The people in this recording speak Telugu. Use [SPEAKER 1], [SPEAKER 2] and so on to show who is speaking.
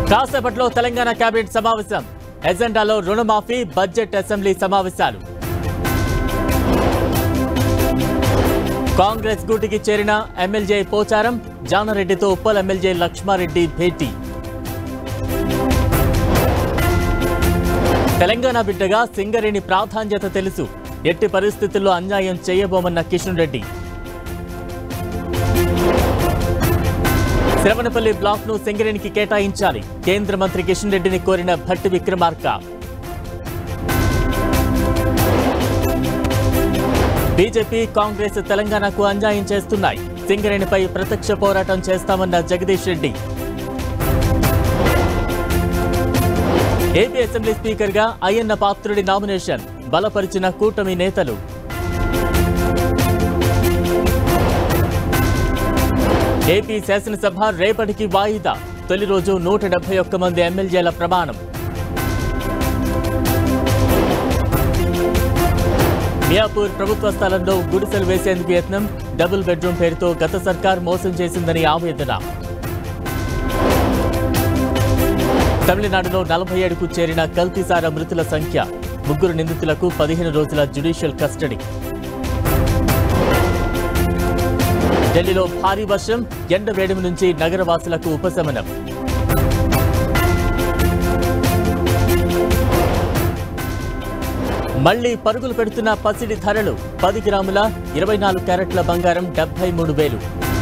[SPEAKER 1] కాసేపట్లో తెలంగాణ కేబినెట్ సమావేశం ఎజెండాలో రుణమాఫీ బడ్జెట్ అసెంబ్లీ సమావేశాలు కాంగ్రెస్ గూటికి చేరిన ఎమ్మెల్యే పోచారం జానారెడ్డితో ఉప్పల్ ఎమ్మెల్యే లక్ష్మారెడ్డి భేటీ తెలంగాణ బిడ్డగా సింగరేణి ప్రాధాన్యత తెలుసు ఎట్టి పరిస్థితుల్లో అన్యాయం చేయబోమన్న కిషన్ రెడ్డి శ్రవణపల్లి బ్లాక్ ను సింగరేణికి కేటాయించాలి కేంద్ర మంత్రి కిషన్ రెడ్డిని కోరిన భట్టి విక్రమార్క బీజేపీ కాంగ్రెస్ తెలంగాణకు అన్యాయం చేస్తున్నాయి సింగరేణిపై ప్రత్యక్ష పోరాటం చేస్తామన్న Jagadish Reddy AP assembly speaker గా అయ్యన్న పాత్రుడి నామినేషన్ బలపరిచిన కూటమి నేతలు ఏపీ శాసనసభ రేపటికి వాయిదా తొలి రోజు నూట డెబ్బై ఒక్క మంది ఎమ్మెల్యేల ప్రమాణం మియాపూర్ ప్రభుత్వ స్థలంలో గుడిసెలు వేసేందుకు యత్నం డబుల్ బెడ్రూమ్ పేరుతో గత సర్కార్ మోసం చేసిందని ఆవేదన తమిళనాడులో నలభై ఏడుకు చేరిన కల్తీసార మృతుల సంఖ్య ముగ్గురు నిందితులకు పదిహేను రోజుల జ్యుడిషియల్ కస్టడీ ఢిల్లీలో భారీ వర్షం ఎండ వేడిమి నుంచి నగరవాసులకు ఉపశమనం మళ్లీ పరుగులు పెడుతున్న పసిడి ధరలు పది గ్రాముల ఇరవై నాలుగు క్యారెట్ల బంగారం డెబ్బై మూడు వేలు